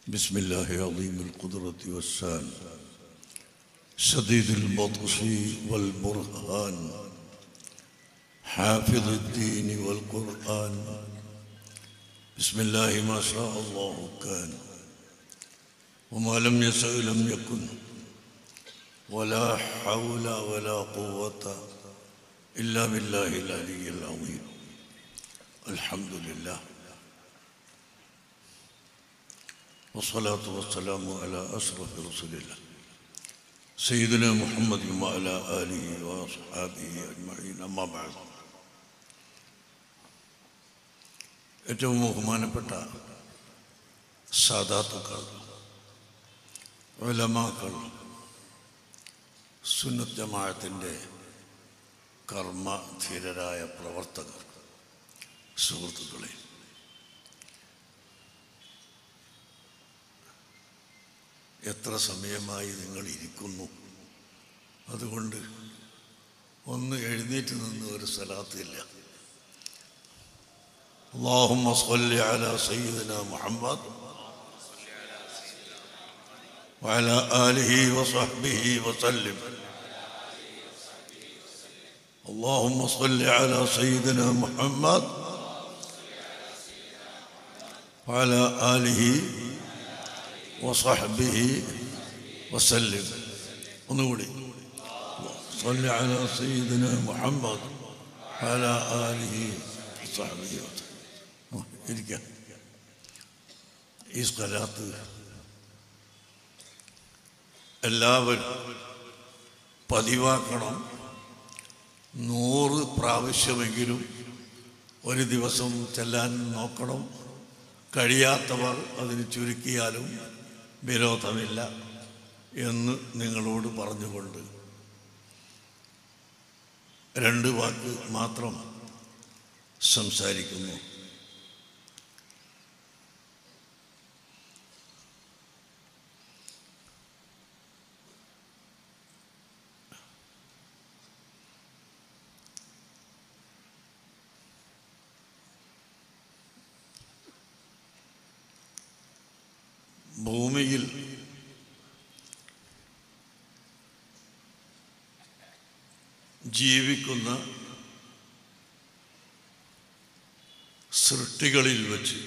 بسم الله عظيم القدرة والسان شديد البطش والبرهان حافظ الدين والقرآن بسم الله ما شاء الله كان وما لم يشأ لم يكن ولا حول ولا قوة إلا بالله العلي العظيم الحمد لله والصلاة والسلام على أشرف رسول الله سيدنا محمد وعلى آله وأصحابه أجمعين أما بعد ഏറ്റവും ബഹുമാനപ്പെട്ട സാദാത്തുക്കൾ ഉലമാക്കൾ സുന്നത്ത് ജമാഅത്തിൻ്റെ കർമ്മധീരരായ പ്രവർത്തകർ സുഹൃത്തുക്കളെ എത്ര സമയമായി നിങ്ങൾ ഇരിക്കുന്നു അതുകൊണ്ട് ഒന്ന് എഴുന്നേറ്റ് നിന്ന് ഒരു സ്ഥലത്തില്ല اللهم صل على سيدنا محمد وعلى آله وصحبه وسلم اللهم صل على سيدنا محمد وعلى آله وصحبه وسلم ونقولي صل على سيدنا محمد وعلى آله وصحبه وسلم ഇരിക്കാം ഈ സ്ഥലത്ത് എല്ലാവരും പതിവാക്കണം നൂറ് പ്രാവശ്യമെങ്കിലും ഒരു ദിവസം ചെല്ലാൻ നോക്കണം കഴിയാത്തവർ അതിന് ചുരുക്കിയാലും വിരോധമില്ല എന്ന് നിങ്ങളോട് പറഞ്ഞുകൊണ്ട് രണ്ട് വാക്ക് മാത്രം സംസാരിക്കുന്നു ഭൂമിയിൽ ജീവിക്കുന്ന സൃഷ്ടികളിൽ വച്ച്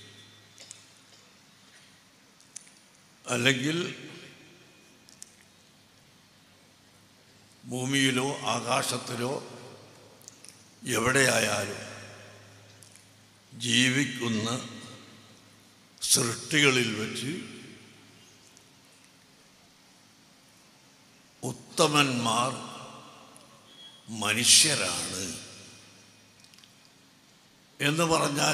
അല്ലെങ്കിൽ ഭൂമിയിലോ ആകാശത്തിലോ എവിടെയായാലും ജീവിക്കുന്ന സൃഷ്ടികളിൽ വെച്ച് ഉത്തമന്മാർ മനുഷ്യരാണ് എന്ന് പറഞ്ഞാൽ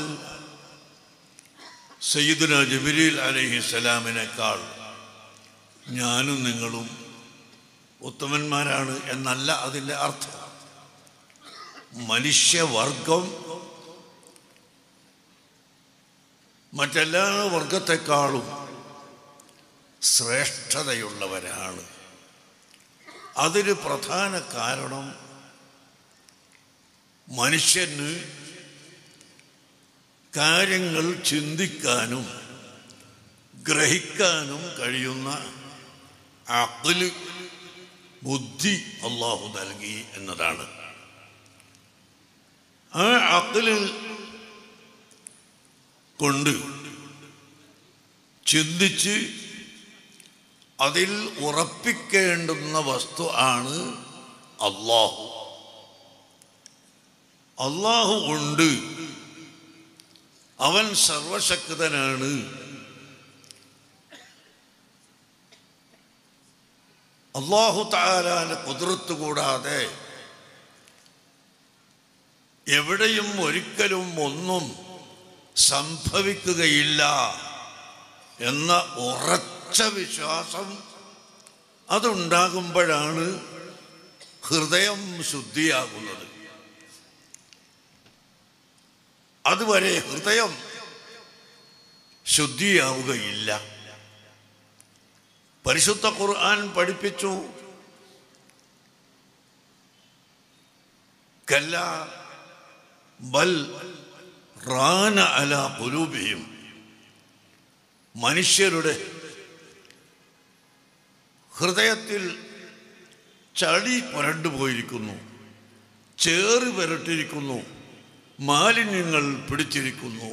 സയ്യിദുന ജബിലീൽ അലഹി സ്വലാമിനേക്കാൾ ഞാനും നിങ്ങളും ഉത്തമന്മാരാണ് എന്നല്ല അതിൻ്റെ അർത്ഥം മനുഷ്യവർഗം മറ്റെല്ലാ വർഗത്തെക്കാളും ശ്രേഷ്ഠതയുള്ളവരാണ് അതിന് പ്രധാന കാരണം മനുഷ്യന് കാര്യങ്ങൾ ചിന്തിക്കാനും ഗ്രഹിക്കാനും കഴിയുന്ന അഖില് ബുദ്ധി അള്ളാഹു നൽകി എന്നതാണ് ആ അഖിലിൽ കൊണ്ട് ചിന്തിച്ച് അതിൽ ഉറപ്പിക്കേണ്ടുന്ന വസ്തു ആണ് അള്ളാഹു അള്ളാഹു ഉണ്ട് അവൻ സർവശക്തനാണ് അള്ളാഹു താലാന്റെ കുതിർത്ത് കൂടാതെ എവിടെയും ഒരിക്കലും ഒന്നും സംഭവിക്കുകയില്ല എന്ന ഉറച്ച വിശ്വാസം അതുണ്ടാകുമ്പോഴാണ് ഹൃദയം ശുദ്ധിയാകുന്നത് അതുവരെ ഹൃദയം ശുദ്ധിയാവുകയില്ല പരിശുദ്ധ ഖുർആൻ പഠിപ്പിച്ചു കല്ല ബൽ റാന അല കുലൂബിയും മനുഷ്യരുടെ ഹൃദയത്തിൽ ചളി പുരണ്ടു പോയിരിക്കുന്നു ചേറ് പുരട്ടിരിക്കുന്നു മാലിന്യങ്ങൾ പിടിച്ചിരിക്കുന്നു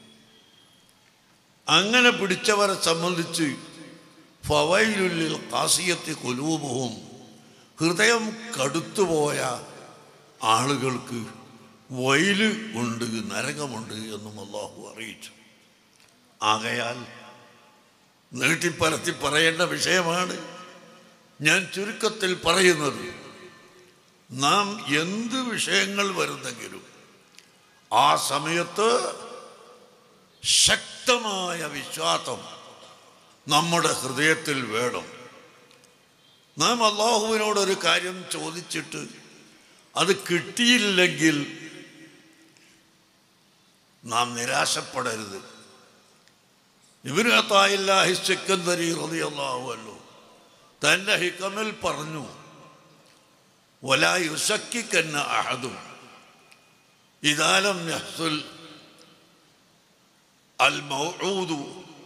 അങ്ങനെ പിടിച്ചവരെ സംബന്ധിച്ച് ഫവൈലുള്ളിൽ കാസിയത്തി കൊലൂപവും ഹൃദയം കടുത്തുപോയ ആളുകൾക്ക് വയല് ഉണ്ട് നരകമുണ്ട് എന്നും അള്ളാഹു അറിയിച്ചു ആകയാൽ നീട്ടിപ്പരത്തി പറയേണ്ട വിഷയമാണ് ഞാൻ ചുരുക്കത്തിൽ പറയുന്നത് നാം എന്ത് വിഷയങ്ങൾ വരുന്നെങ്കിലും ആ സമയത്ത് ശക്തമായ വിശ്വാസം നമ്മുടെ ഹൃദയത്തിൽ വേണം നാം അള്ളാഹുവിനോടൊരു കാര്യം ചോദിച്ചിട്ട് അത് കിട്ടിയില്ലെങ്കിൽ നാം നിരാശപ്പെടരുത് ഇവന് അത്തായില്ലാഹി സെക്കന്തരി റളിയല്ലാഹുവല്ലോ തൻ്റെ ഹിക്കമിൽ പറഞ്ഞു വലാ യുസക്കിക്കന്ന അഹദും ഇതാലം യഹ്സുൽ അൽ മൗഊദു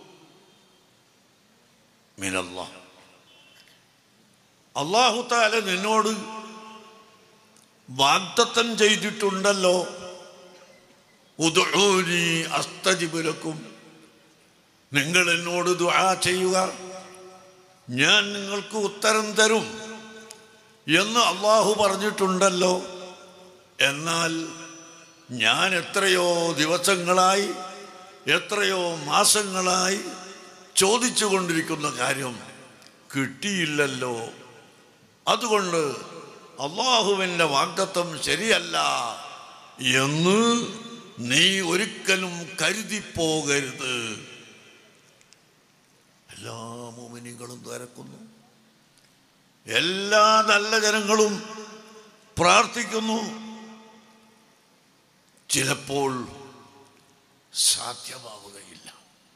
മിനല്ലാഹ് അള്ളാഹു താല നിന്നോട് വാഗ്ദത്തം ചെയ്തിട്ടുണ്ടല്ലോ ഉദൂരി അസ്തജിബുലക്കും നിങ്ങൾ എന്നോട് ദുആ ചെയ്യുക ഞാൻ നിങ്ങൾക്ക് ഉത്തരം തരും എന്ന് അള്ളാഹു പറഞ്ഞിട്ടുണ്ടല്ലോ എന്നാൽ ഞാൻ എത്രയോ ദിവസങ്ങളായി എത്രയോ മാസങ്ങളായി ചോദിച്ചു കൊണ്ടിരിക്കുന്ന കാര്യം കിട്ടിയില്ലല്ലോ അതുകൊണ്ട് അള്ളാഹുവിൻ്റെ വാഗ്ദത്വം ശരിയല്ല എന്ന് നീ ഒരിക്കലും കരുതിപ്പോകരുത് എല്ലാ മോമിനികളും തിരക്കുന്നു എല്ലാ നല്ല ജനങ്ങളും പ്രാർത്ഥിക്കുന്നു ചിലപ്പോൾ സാധ്യമാവുകയില്ല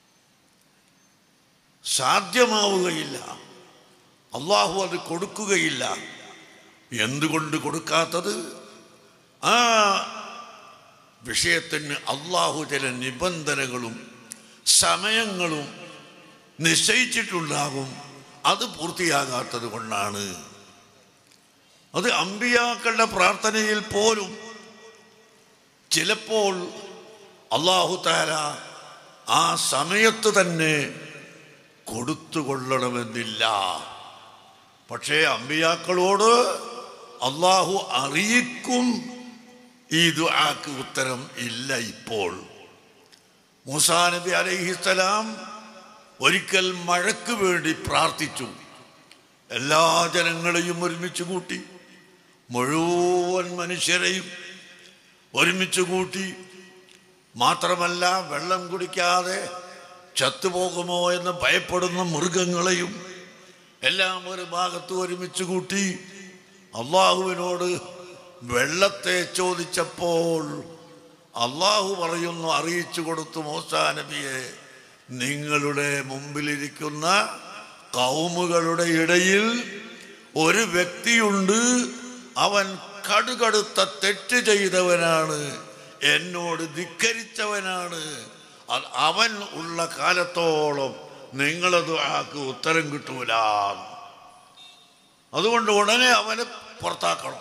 സാധ്യമാവുകയില്ല അള്ളാഹു അത് കൊടുക്കുകയില്ല എന്തുകൊണ്ട് കൊടുക്കാത്തത് ആ വിഷയത്തിന് അള്ളാഹു ചില നിബന്ധനകളും സമയങ്ങളും നിശ്ചയിച്ചിട്ടുണ്ടാകും അത് പൂർത്തിയാകാത്തത് കൊണ്ടാണ് അത് അമ്പിയാക്കളുടെ പ്രാർത്ഥനയിൽ പോലും ചിലപ്പോൾ അള്ളാഹു താര ആ സമയത്ത് തന്നെ കൊടുത്തുകൊള്ളണമെന്നില്ല പക്ഷേ അമ്പിയാക്കളോട് അള്ളാഹു അറിയിക്കും ഈ ദുആക്ക് ഉത്തരം ഇല്ല ഇപ്പോൾ മൂസാ നബി അലൈഹിസ്സലാം ഒരിക്കൽ മഴയ്ക്ക് വേണ്ടി പ്രാർത്ഥിച്ചു എല്ലാ ജനങ്ങളെയും ഒരുമിച്ച് കൂട്ടി മുഴുവൻ മനുഷ്യരെയും ഒരുമിച്ച് കൂട്ടി മാത്രമല്ല വെള്ളം കുടിക്കാതെ ചത്തുപോകുമോ എന്ന് ഭയപ്പെടുന്ന മൃഗങ്ങളെയും എല്ലാം ഒരു ഭാഗത്ത് ഒരുമിച്ച് കൂട്ടി അള്ളാഹുവിനോട് വെള്ളത്തെ ചോദിച്ചപ്പോൾ അള്ളാഹു പറയുന്നു അറിയിച്ചു കൊടുത്തു മൂസാ നബിയെ നിങ്ങളുടെ മുമ്പിലിരിക്കുന്ന കൗമുകളുടെ ഇടയിൽ ഒരു വ്യക്തിയുണ്ട് അവൻ കടുകടുത്ത തെറ്റ് ചെയ്തവനാണ് എന്നോട് ധിക്കരിച്ചവനാണ് അത് അവൻ ഉള്ള കാലത്തോളം നിങ്ങളത് ആക്ക് ഉത്തരം കിട്ടൂല അതുകൊണ്ട് ഉടനെ അവനെ പുറത്താക്കണം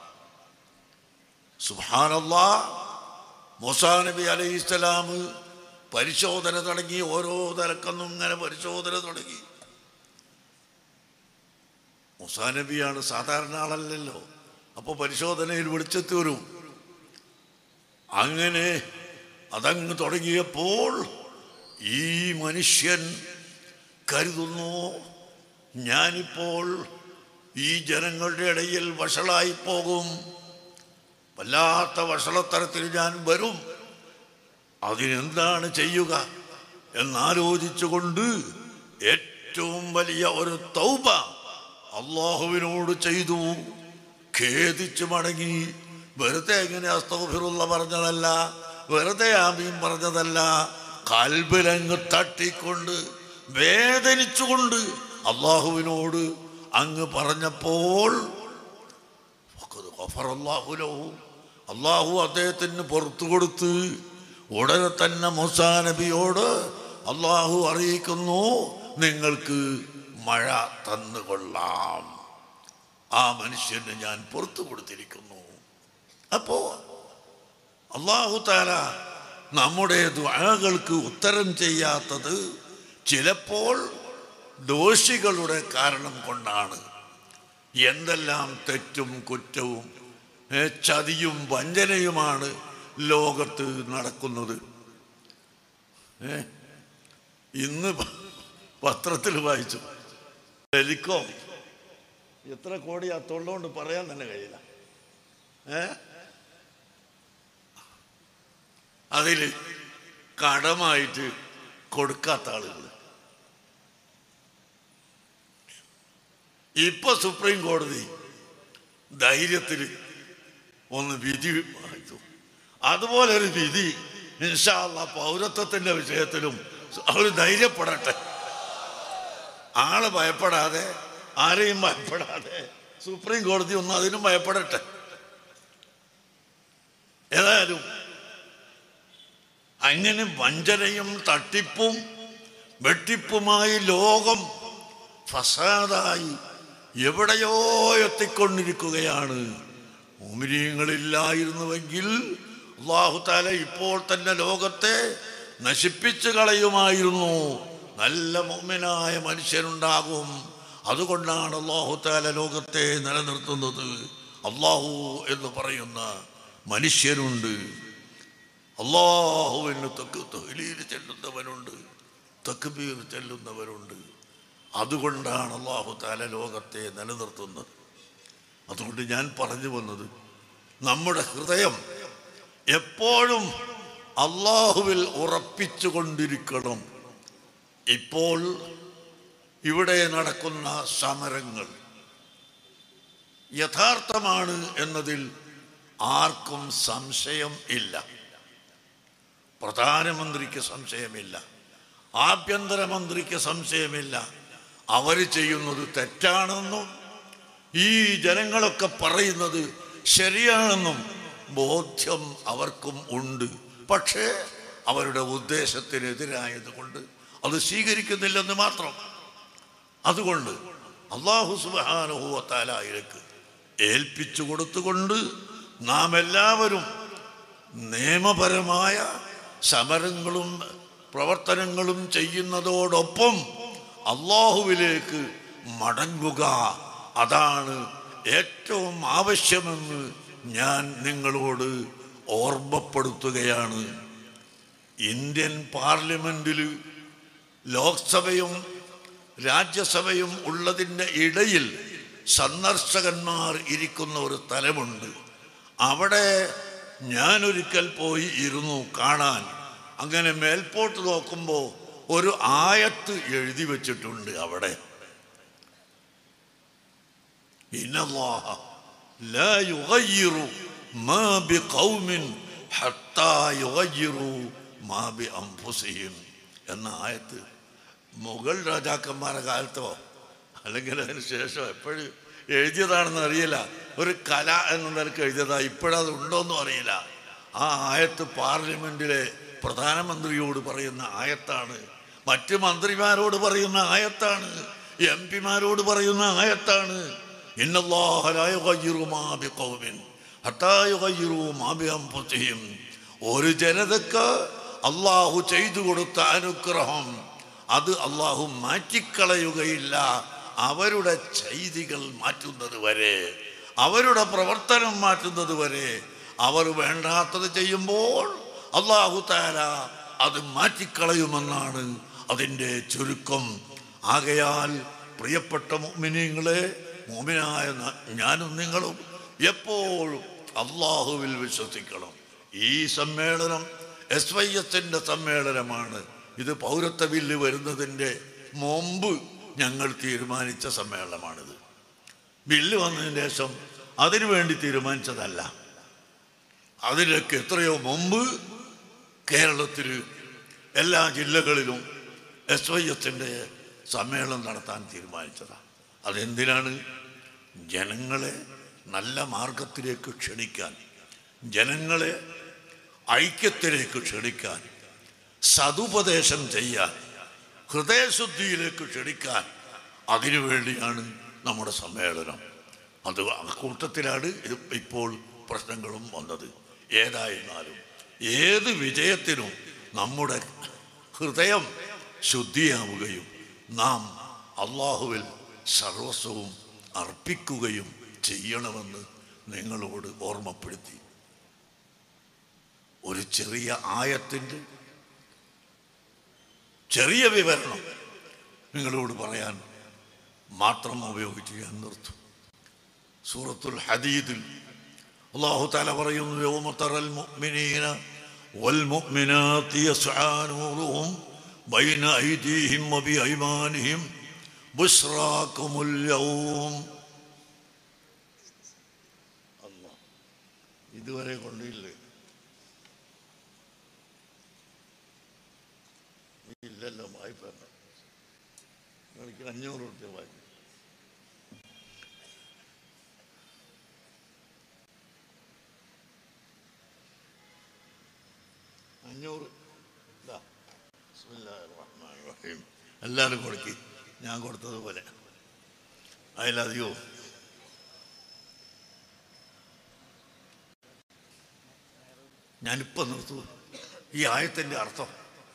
സുഹാനല്ലാ മൂസാ നബി അലൈഹി സ്വലാം പരിശോധന തുടങ്ങി ഓരോ തലക്കൊന്നും ഇങ്ങനെ പരിശോധന തുടങ്ങി മൂസാ നബിയാണ് സാധാരണ ആളല്ലല്ലോ അപ്പോൾ പരിശോധനയിൽ വെളിച്ചത്ത് വരും അങ്ങനെ അതങ്ങ് തുടങ്ങിയപ്പോൾ ഈ മനുഷ്യൻ കരുതുന്നു ഞാനിപ്പോൾ ഈ ജനങ്ങളുടെ ഇടയിൽ വഷളായി പോകും വല്ലാത്ത വഷളത്തരത്തിൽ ഞാൻ വരും അതിനെന്താണ് ചെയ്യുക എന്നാലോചിച്ചുകൊണ്ട് ഏറ്റവും വലിയ ഒരു തൗബ അള്ളാഹുവിനോട് ചെയ്തു ഖേദിച്ചു മടങ്ങി വെറുതെ എങ്ങനെ അസ്തഫിറുള്ള പറഞ്ഞതല്ല വെറുതെ ആമീൻ പറഞ്ഞതല്ല കൽബിലങ്ങ് തട്ടിക്കൊണ്ട് വേദനിച്ചുകൊണ്ട് അള്ളാഹുവിനോട് അങ്ങ് പറഞ്ഞപ്പോൾ ഫഖദ് ഗഫറല്ലാഹു ലഹു. അള്ളാഹു അദ്ദേഹത്തിന് പുറത്തു കൊടുത്ത് ഉടനെ തന്നെ മൂസാ നബിയോട് അള്ളാഹു അറിയിക്കുന്നു നിങ്ങൾക്ക് മഴ തന്നുകൊള്ളാം ആ മനുഷ്യന് ഞാൻ പുറത്തു കൊടുത്തിരിക്കുന്നു അപ്പോ അള്ളാഹു താല നമ്മുടെ ദ്വാകൾക്ക് ഉത്തരം ചെയ്യാത്തത് ചിലപ്പോൾ ദോഷികളുടെ കാരണം കൊണ്ടാണ് എന്തെല്ലാം തെറ്റും കുറ്റവും ഏ, ചതിയും വഞ്ചനയുമാണ് ലോകത്ത് നടക്കുന്നത് ഏ, ഇന്ന് പ- പത്രത്തിൽ വായിച്ചു ടെലിക്കോ എത്ര കോടി ആ തൊള്ളോണ്ട് പറയാൻ തന്നെ കഴിയില്ല ഏ അതിൽ കടമായിട്ട് കൊടുക്കാത്ത ആളുകൾ ഇപ്പൊ സുപ്രീം കോടതി ധൈര്യത്തിൽ ഒന്ന് വിധി വായിച്ചു അതുപോലെ ഒരു വിധി ഇൻഷാല്ല പൗരത്വത്തിന്റെ വിഷയത്തിലും അവർ ധൈര്യപ്പെടട്ടെ ആള് ഭയപ്പെടാതെ ആരെയും ഭയപ്പെടാതെ സുപ്രീം കോടതി ഒന്നും അതിനും ഭയപ്പെടട്ടെ ഏതായാലും അങ്ങനെ വഞ്ചനയും തട്ടിപ്പും വെട്ടിപ്പുമായി ലോകം ഫസാദായി എവിടെയോ എത്തിക്കൊണ്ടിരിക്കുകയാണ് മുമിനീങ്ങളില്ലായിരുന്നുവെങ്കിൽ അള്ളാഹുത്താല ഇപ്പോൾ തന്നെ ലോകത്തെ നശിപ്പിച്ചു കളയുമായിരുന്നു നല്ല മുമ്മിനായ മനുഷ്യരുണ്ടാകും അതുകൊണ്ടാണ് അള്ളാഹുത്താല ലോകത്തെ നിലനിർത്തുന്നത് അള്ളാഹു എന്ന് പറയുന്ന മനുഷ്യരുണ്ട് അള്ളാഹുവിന് തക്ക് തൊഴിലീർ ചെല്ലുന്നവനുണ്ട് തക്ബീർ ചെല്ലുന്നവരുണ്ട് അതുകൊണ്ടാണ് അള്ളാഹു താല ലോകത്തെ നിലനിർത്തുന്നത് അതുകൊണ്ട് ഞാൻ പറഞ്ഞു വന്നത് നമ്മുടെ ഹൃദയം എപ്പോഴും അള്ളാഹുവിൽ ഉറപ്പിച്ചു കൊണ്ടിരിക്കണം ഇപ്പോൾ ഇവിടെ നടക്കുന്ന സമരങ്ങൾ യഥാർത്ഥമാണ് എന്നതിൽ ആർക്കും സംശയം ഇല്ല പ്രധാനമന്ത്രിക്ക് സംശയമില്ല ആഭ്യന്തരമന്ത്രിക്ക് സംശയമില്ല അവർ ചെയ്യുന്നത് തെറ്റാണെന്നും ഈ ജനങ്ങളൊക്കെ പറയുന്നത് ശരിയാണെന്നും ബോധ്യം അവർക്കും ഉണ്ട് പക്ഷേ അവരുടെ ഉദ്ദേശത്തിനെതിരായത് കൊണ്ട് അത് സ്വീകരിക്കുന്നില്ലെന്ന് മാത്രം അതുകൊണ്ട് അള്ളാഹു സുബാനുഭവത്താലായിരക്ക് ഏൽപ്പിച്ചു കൊടുത്തുകൊണ്ട് നാം എല്ലാവരും നിയമപരമായ സമരങ്ങളും പ്രവർത്തനങ്ങളും ചെയ്യുന്നതോടൊപ്പം അള്ളാഹുവിലേക്ക് മടങ്ങുക അതാണ് ഏറ്റവും ആവശ്യമെന്ന് ഞാൻ നിങ്ങളോട് ഓർമ്മപ്പെടുത്തുകയാണ് ഇന്ത്യൻ പാർലമെന്റിൽ ലോക്സഭയും രാജ്യസഭയും ഉള്ളതിൻ്റെ ഇടയിൽ സന്ദർശകന്മാർ ഇരിക്കുന്ന ഒരു സ്ഥലമുണ്ട് അവിടെ ഞാനൊരിക്കൽ പോയി ഇരുന്നു കാണാൻ അങ്ങനെ മേൽപോട്ട് നോക്കുമ്പോൾ ഒരു ആയത്ത് എഴുതി വച്ചിട്ടുണ്ട് അവിടെ ഇന്നല്ലാഹ ലാ യുഗയ്യിറു മാ ബിഖൗമിൻ ഹത്താ യുഗയ്യിറു മാ ബി അംഫുസിഹിം എന്ന ആയത്ത് മുഗൾ രാജാക്കന്മാരുടെ കാലത്തോ അല്ലെങ്കിൽ അതിന് ശേഷം എപ്പോഴും എഴുതിയതാണെന്ന് അറിയില്ല ഒരു കല എന്ന നിലക്ക് എഴുതിയതാ ഇപ്പോഴത് ഉണ്ടോയെന്നും അറിയില്ല ആ ആയത്ത് പാർലമെന്റിലെ പ്രധാനമന്ത്രിയോട് പറയുന്ന ആയത്താണ് മറ്റ് മന്ത്രിമാരോട് പറയുന്ന ആയത്താണ് എം പിമാരോട് പറയുന്ന ആയത്താണ് ഇന്നല്ലാഹ ലാ യുഗയ്യിറു മാ ബിഖൗമിൻ ഹത്താ യുഗയ്യിറു മാ ബിഅൻഫുസിഹിം. ഒരു ജനതക്ക് അള്ളാഹു ചെയ്തു കൊടുത്ത അനുഗ്രഹം അത് അള്ളാഹു മാറ്റിക്കളയുകയില്ല അവരുടെ ചെയ്തികൾ മാറ്റുന്നത് വരെ അവരുടെ പ്രവർത്തനം മാറ്റുന്നത് വരെ അവർ വേണ്ടാത്തത് ചെയ്യുമ്പോൾ അള്ളാഹു താര അത് മാറ്റിക്കളയുമെന്നാണ് അതിൻ്റെ ചുരുക്കം ആകയാൽ പ്രിയപ്പെട്ട മോമിനിങ്ങളെ മോമിനായ ന- ഞാനും നിങ്ങളും എപ്പോഴും അള്ളാഹുവിൽ വിശ്വസിക്കണം ഈ സമ്മേളനം എസ് വൈ എസിൻ്റെ സമ്മേളനമാണ് ഇത് പൗരത്വ ബില്ല് വരുന്നതിൻ്റെ മുമ്പ് ഞങ്ങൾ തീരുമാനിച്ച സമ്മേളനമാണിത് ബില്ല് വന്നതിന് ശേഷം അതിനു വേണ്ടി തീരുമാനിച്ചതല്ല അതിനൊക്കെ എത്രയോ മുമ്പ് കേരളത്തിൽ എല്ലാ ജില്ലകളിലും എസ് വൈ എസിൻ്റെ സമ്മേളനം നടത്താൻ തീരുമാനിച്ചതാണ് അതെന്തിനാണ് ജനങ്ങളെ നല്ല മാർഗത്തിലേക്ക് ക്ഷണിക്കാൻ ജനങ്ങളെ ഐക്യത്തിലേക്ക് ക്ഷണിക്കാൻ സതുപദേശം ചെയ്യാൻ ഹൃദയശുദ്ധിയിലേക്ക് ക്ഷണിക്കാൻ അതിനു വേണ്ടിയാണ് നമ്മുടെ സമ്മേളനം അത് കൂട്ടത്തിലാണ് ഇത് ഇപ്പോൾ പ്രശ്നങ്ങളും വന്നത് ഏതായിരുന്നാലും ഏത് വിജയത്തിനും നമ്മുടെ ഹൃദയം ശുദ്ധിയാവുകയും നാം അള്ളാഹുവിൽ സർവസ്വവും അർപ്പിക്കുകയും ചെയ്യണമെന്ന് നിങ്ങളോട് ഓർമ്മപ്പെടുത്തി ഒരു ചെറിയ ആയത്തിൻ്റെ ചെറിയ വിവരണം നിങ്ങളോട് പറയാൻ മാത്രം ഉപയോഗിച്ച് ഞാൻ നിർത്തും സൂറത്തുൽ ഹദീദിൽ അള്ളാഹു താല പറയുന്നു യൗമത്തറൽ മുഅ്മിനീന വൽ മുഅ്മിനാത്തി യസ്ആ നൂറുഹും ബൈന ഐദീഹിം വബിഐമാനിഹിം ബുശ്റാക്കുമുൽ യൗം അല്ലാഹ് ഇതുവരെ കൊണ്ടില്ലേ ഇല്ലല്ലോ വായ്പ എനിക്ക് അഞ്ഞൂറ് റുപ്യ വായ്പ അഞ്ഞൂറ് ഇതാ. ബിസ്മില്ലാഹിർ റഹ്മാനിർ റഹീം. എല്ലാവരും കൊടുക്കി ഞാൻ കൊടുത്തതുപോലെ അതിലധികോ ഞാനിപ്പോൾ നിർത്തു ഈ ആയത്തിൻ്റെ അർത്ഥം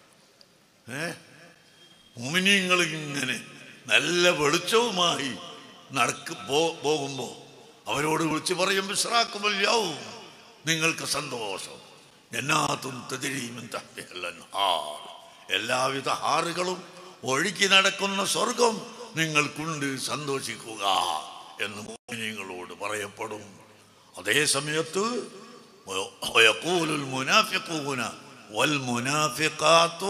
ഏ മുമിനിങ്ങൾ ഇങ്ങനെ നല്ല വെളിച്ചവുമായി നടക്ക് പോ പോകുമ്പോൾ അവരോട് വിളിച്ച് പറയും വിശ്രാക്കുമല്ലാവും നിങ്ങൾക്ക് സന്തോഷം എന്നാത്തും തെതിരിയും ഹാർ എല്ലാവിധ ഹാറുകളും ഒഴുക്കി നടക്കുന്ന സ്വർഗം നിങ്ങൾക്കുണ്ട് സന്തോഷിക്കുക എന്ന് മോമിനിങ്ങളോട് പറയപ്പെടും അതേ സമയത്ത് ويقول المنافقون والمنافقات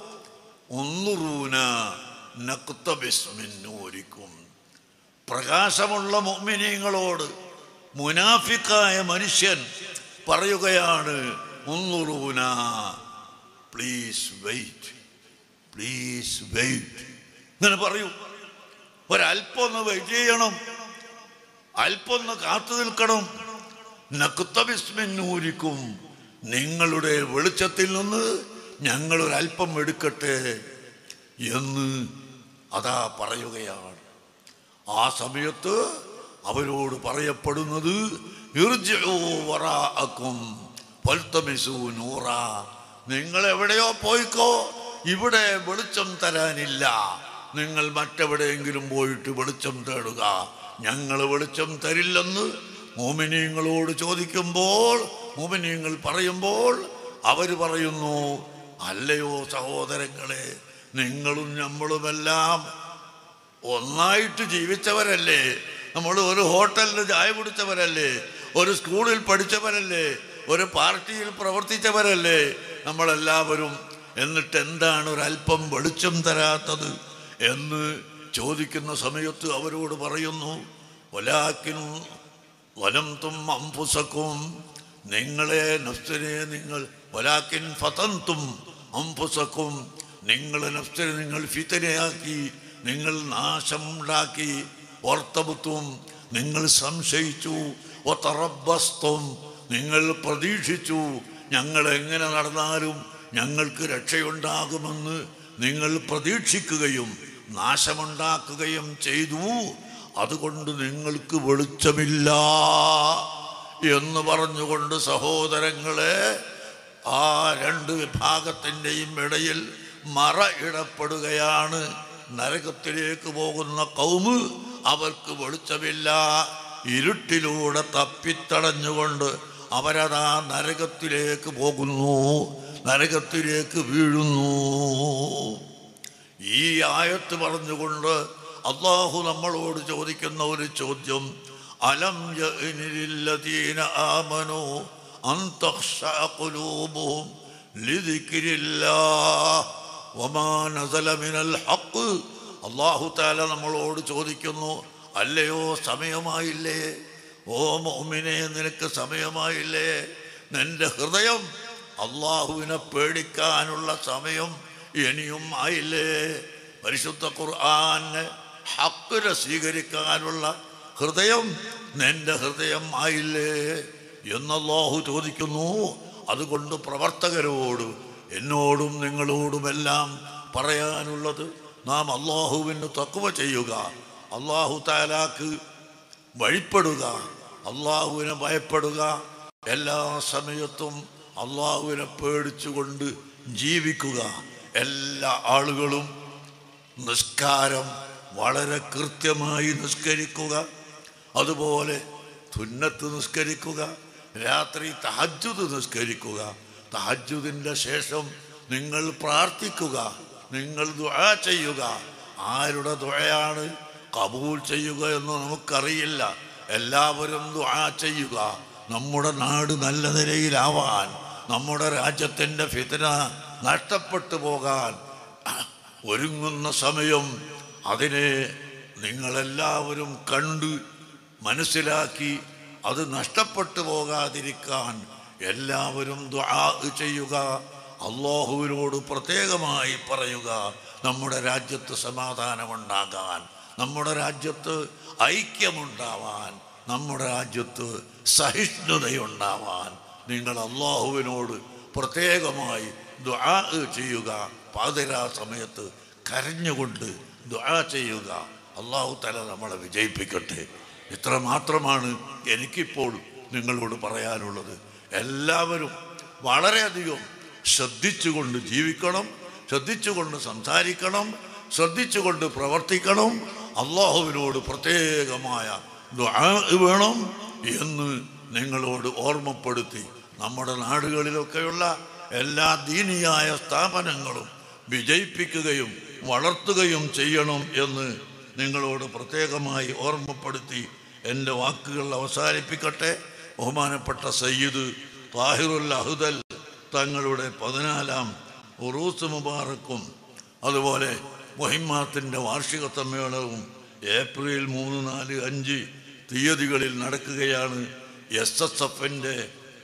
انظرونا نقتبس من نوركم പ്രകാശമുള്ള മുഅ്മിനീങ്ങളോട് മുനാഫിക്കായ മനുഷ്യൻ പറയുകയാണ് ഉന്നുറൂന പ്ലീസ് വെയിറ്റ് പ്ലീസ് വെയിറ്റ് ഇങ്ങനെ പറയൂ ഒരല്പം ഒന്ന് വെയിറ്റ് ചെയ്യണം അല്പം ഒന്ന് കാത്തു നിൽക്കണം നക്കുത്തവിസ്മിന്നൂരിക്കും നിങ്ങളുടെ വെളിച്ചത്തിൽ നിന്ന് ഞങ്ങൾ ഒരല്പം എടുക്കട്ടെ എന്ന് അതാ പറയുകയാണ് ആ സമയത്ത് അവരോട് പറയപ്പെടുന്നത് ഇർജിഉ വറാഅക്കും ഫൽതമിസു നൂറ നിങ്ങൾ എവിടെയോ പോയിക്കോ ഇവിടെ വെളിച്ചം തരാനില്ല നിങ്ങൾ മറ്റെവിടെയെങ്കിലും പോയിട്ട് വെളിച്ചം തേടുക ഞങ്ങൾ വെളിച്ചം തരില്ലെന്ന് മോമിനിയങ്ങളോട് ചോദിക്കുമ്പോൾ മോമിനിയങ്ങൾ പറയുമ്പോൾ അവർ പറയുന്നു അല്ലയോ സഹോദരങ്ങളെ നിങ്ങളും നമ്മളുമെല്ലാം ഒന്നായിട്ട് ജീവിച്ചവരല്ലേ നമ്മൾ ഒരു ഹോട്ടലിൽ ചായ കുടിച്ചവരല്ലേ ഒരു സ്കൂളിൽ പഠിച്ചവരല്ലേ ഒരു പാർട്ടിയിൽ പ്രവർത്തിച്ചവരല്ലേ നമ്മളെല്ലാവരും എന്നിട്ട് എന്താണ് ഒരല്പം വെളിച്ചം തരാത്തത് എന്ന് ചോദിക്കുന്ന സമയത്ത് അവരോട് പറയുന്നു ഒലാക്കിനും വനം തും അംഫുസക്കും നിങ്ങളെ നഫ്സിനെ നിങ്ങൾ ഒലാക്കിൻ ഫതന്തും അംഫുസക്കും നിങ്ങളെ നഫ്സിനെ നിങ്ങൾ ഫിത്തനയാക്കി നിങ്ങൾ നാശമുണ്ടാക്കി ഓർത്തബുത്തും നിങ്ങൾ സംശയിച്ചു ഒത്തറബസ്തും നിങ്ങൾ പ്രതീക്ഷിച്ചു ഞങ്ങൾ എങ്ങനെ നടന്നാലും ഞങ്ങൾക്ക് രക്ഷയുണ്ടാകുമെന്ന് നിങ്ങൾ പ്രതീക്ഷിക്കുകയും നാശമുണ്ടാക്കുകയും ചെയ്തു അതുകൊണ്ട് നിങ്ങൾക്ക് വെളിച്ചമില്ല എന്ന് പറഞ്ഞുകൊണ്ട് സഹോദരങ്ങളെ ആ രണ്ട് വിഭാഗത്തിൻ്റെയും ഇടയിൽ മറ ഇടപ്പെടുകയാണ് നരകത്തിലേക്ക് പോകുന്ന കൗമ് അവർക്ക് വെളിച്ചമില്ല ഇരുട്ടിലൂടെ തപ്പിത്തടഞ്ഞുകൊണ്ട് അവരതാ നരകത്തിലേക്ക് പോകുന്നു നരകത്തിലേക്ക് വീഴുന്നു ഈ ആയത്ത് പറഞ്ഞുകൊണ്ട് അള്ളാഹു നമ്മളോട് ചോദിക്കുന്ന ഒരു ചോദ്യം അലം യഅ്നിലില്ലദീന ആമനു അൻ തഖ്ശഅ ഖുലൂബുഹും ലിദിക്രില്ലാഹ് വമാ നസല മിനൽ ഹഖ് അള്ളാഹു താല നമ്മളോട് ചോദിക്കുന്നു അല്ലയോ സമയമായില്ലേ ഓ മോമിനെ നിനക്ക് സമയമായില്ലേ നിന്റെ ഹൃദയം അള്ളാഹുവിനെ പേടിക്കാനുള്ള സമയം ഇനിയും ആയില്ലേ പരിശുദ്ധ ഖുർആനെ ഹക്കിനെ സ്വീകരിക്കാനുള്ള ഹൃദയം നിന്റെ ഹൃദയം ആയില്ലേ എന്നല്ലാഹു ചോദിക്കുന്നു അതുകൊണ്ട് പ്രവർത്തകരോട് എന്നോടും നിങ്ങളോടുമെല്ലാം പറയാനുള്ളത് നാം അള്ളാഹുവിന് തക്കുവ ചെയ്യുക അള്ളാഹു താലാക്ക് വഴിപ്പെടുക അള്ളാഹുവിനെ ഭയപ്പെടുക എല്ലാ സമയത്തും അള്ളാഹുവിനെ പേടിച്ചുകൊണ്ട് ജീവിക്കുക എല്ലാ ആളുകളും നിസ്കാരം വളരെ കൃത്യമായി നിസ്കരിക്കുക അതുപോലെ തുന്നത്ത് നിസ്കരിക്കുക രാത്രി തഹജ്ജുദ് നിസ്കരിക്കുക തഹജ്ജുദിൻ്റെ ശേഷം നിങ്ങൾ പ്രാർത്ഥിക്കുക നിങ്ങൾ ദുആ ചെയ്യുക ആരുടെ ദുആയാണ് കബൂൽ ചെയ്യുക എന്ന് നമുക്കറിയില്ല എല്ലാവരും ദുആ ചെയ്യുക നമ്മുടെ നാട് നല്ല നിലയിലാവാൻ നമ്മുടെ രാജ്യത്തിൻ്റെ ഫിതന നഷ്ടപ്പെട്ടു പോകാൻ ഒരുങ്ങുന്ന സമയം അതിനെ നിങ്ങളെല്ലാവരും കണ്ട് മനസ്സിലാക്കി അത് നഷ്ടപ്പെട്ടു പോകാതിരിക്കാൻ എല്ലാവരും ദുആ ചെയ്യുക അള്ളാഹുവിനോട് പ്രത്യേകമായി പറയുക നമ്മുടെ രാജ്യത്ത് സമാധാനമുണ്ടാകാൻ നമ്മുടെ രാജ്യത്ത് ഐക്യമുണ്ടാവാൻ നമ്മുടെ രാജ്യത്ത് സഹിഷ്ണുതയുണ്ടാവാൻ നിങ്ങൾ അള്ളാഹുവിനോട് പ്രത്യേകമായി ദുആ ചെയ്യുക പാതിരാ സമയത്ത് കരഞ്ഞുകൊണ്ട് ദുആ ചെയ്യുക അള്ളാഹു തല നമ്മളെ വിജയിപ്പിക്കട്ടെ ഇത്ര മാത്രമാണ് എനിക്കിപ്പോൾ നിങ്ങളോട് പറയാനുള്ളത് എല്ലാവരും വളരെയധികം ശ്രദ്ധിച്ചുകൊണ്ട് ജീവിക്കണം ശ്രദ്ധിച്ചുകൊണ്ട് സംസാരിക്കണം ശ്രദ്ധിച്ചുകൊണ്ട് പ്രവർത്തിക്കണം അള്ളാഹുവിനോട് പ്രത്യേകമായ ദുആ വേണം എന്ന് നിങ്ങളോട് ഓർമ്മപ്പെടുത്തി നമ്മുടെ നാടുകളിലൊക്കെയുള്ള എല്ലാ ദീനിയായ സ്ഥാപനങ്ങളും വിജയിപ്പിക്കുകയും വളർത്തുകയും ചെയ്യണം എന്ന് നിങ്ങളോട് പ്രത്യേകമായി ഓർമ്മപ്പെടുത്തി എൻ്റെ വാക്കുകൾ അവസാനിപ്പിക്കട്ടെ ബഹുമാനപ്പെട്ട സയ്യിദ് താഹിറുൽ അഹുദൽ തങ്ങളുടെ പതിനാലാം ഉറൂസ് മുബാറക്കും അതുപോലെ മൊഹിമാത്തിൻ്റെ വാർഷിക സമ്മേളനവും ഏപ്രിൽ മൂന്ന് നാല് അഞ്ച് തീയതികളിൽ നടക്കുകയാണ് എസ് എസ് എഫിൻ്റെ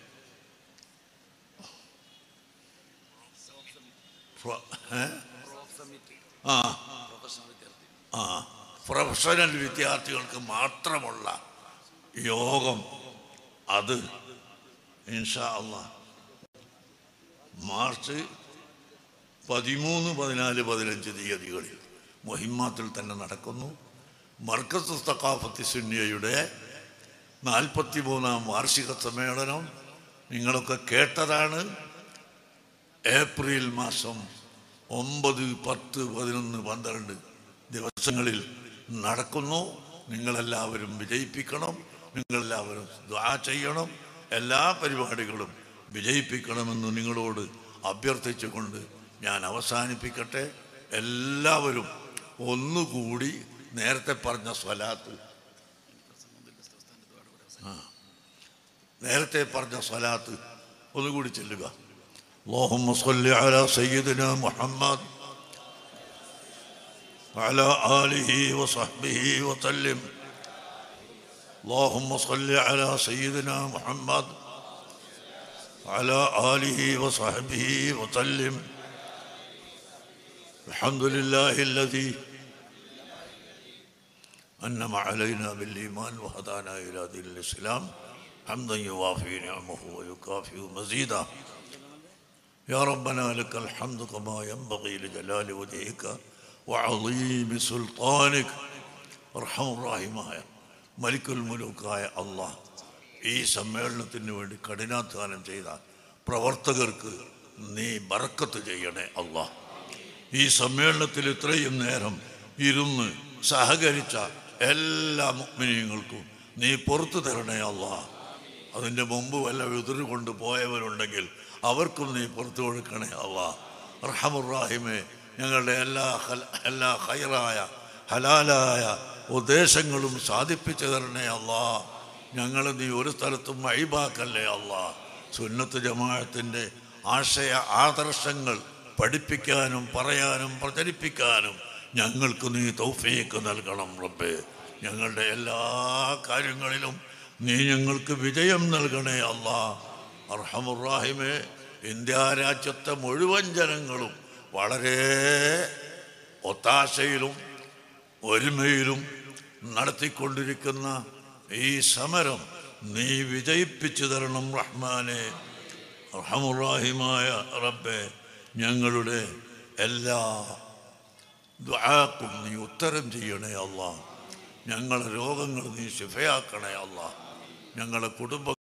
ആ ആ പ്രൊഫഷണൽ വിദ്യാർത്ഥികൾക്ക് മാത്രമുള്ള യോഗം അത് ഇൻഷാ അള്ളാ മാർച്ച് പതിമൂന്ന് പതിനാല് പതിനഞ്ച് തീയതികളിൽ മൊഹിമാത്തിൽ തന്നെ നടക്കുന്നു മർക്കസ് തക്കാഫത്തി സുന്നിയയുടെ നാൽപ്പത്തി മൂന്നാം വാർഷിക സമ്മേളനം നിങ്ങളൊക്കെ കേട്ടതാണ് ഏപ്രിൽ മാസം ഒമ്പത് പത്ത് പതിനൊന്ന് പന്ത്രണ്ട് ദിവസങ്ങളിൽ നടക്കുന്നു നിങ്ങളെല്ലാവരും വിജയിപ്പിക്കണം നിങ്ങളെല്ലാവരും ദ്വാ ചെയ്യണം എല്ലാ പരിപാടികളും വിജയിപ്പിക്കണമെന്ന് നിങ്ങളോട് അഭ്യർത്ഥിച്ചുകൊണ്ട് ഞാൻ അവസാനിപ്പിക്കട്ടെ എല്ലാവരും ഒന്നുകൂടി നേരത്തെ പറഞ്ഞ സ്വലാത്ത് ആ നേരത്തെ പറഞ്ഞ സ്വലാത്ത് ഒന്നുകൂടി ചെല്ലുക اللهم صل على سيدنا محمد وعلى آله وصحبه وسلم اللهم صل على سيدنا محمد وعلى آله وصحبه وسلم الحمد لله الذي أنعم علينا بالإيمان وهدانا إلى دين الإسلام حمدا يوافي نعمه ويكافئ مزيدا يا ربنا لك الحمد كما ينبغي لجلال وجهك وعظيم سلطانك ارحم الراحمമായ മലിക്കുൽ മുലൂക്കായ അള്ളാഹ് ഈ സമ്മേളനത്തിന് വേണ്ടി കഠിനാധ്വാനം ചെയ്ത പ്രവർത്തകർക്ക് നീ ബറക്കത്ത് ചെയ്യണേ അള്ളാഹ് ഈ സമ്മേളനത്തിൽ ഇത്രയും നേരം ഇരുന്ന് സഹകരിച്ച എല്ലാ മുഗ്മിനീങ്ങൾക്കും നീ പുറത്തു തരണേ അള്ളാഹ് അതിൻ്റെ മുമ്പ് വല്ല എതിർ കൊണ്ട് പോയവരുണ്ടെങ്കിൽ അവർക്കും നീ പുറത്തു കൊടുക്കണേ അള്ളാ റഹമുറാഹിമെ ഞങ്ങളുടെ എല്ലാ ഹല- എല്ലാ ഹൈറായ ഹലാലായ ഉദ്ദേശങ്ങളും സാധിപ്പിച്ചു തരണേ അള്ളാ ഞങ്ങൾ നീ ഒരു സ്ഥലത്തും അഴിബാക്കല്ലേ അള്ളാ സുന്നത്ത് ജമാഅത്തിൻ്റെ ആശയ ആദർശങ്ങൾ പഠിപ്പിക്കാനും പറയാനും പ്രചരിപ്പിക്കാനും ഞങ്ങൾക്ക് നീ തൗഫീക്ക് നൽകണം റബ്ബേ ഞങ്ങളുടെ എല്ലാ കാര്യങ്ങളിലും നീ ഞങ്ങൾക്ക് വിജയം നൽകണേ അല്ലാ അർഹമുറാഹിമേ ഇന്ത്യ രാജ്യത്തെ മുഴുവൻ ജനങ്ങളും വളരെ ഒത്താശയിലും ഒരുമയിലും നടത്തിക്കൊണ്ടിരിക്കുന്ന ഈ സമരം നീ വിജയിപ്പിച്ചു തരണം റഹ്മാനെ റഹമുറാഹിമായ റബ്ബെ ഞങ്ങളുടെ എല്ലാ ദ്വാക്കും നീ ഉത്തരം ചെയ്യണേ അല്ല ഞങ്ങളെ രോഗങ്ങൾ നീ ശിഫയാക്കണേ അല്ല ഞങ്ങളെ കുടുംബ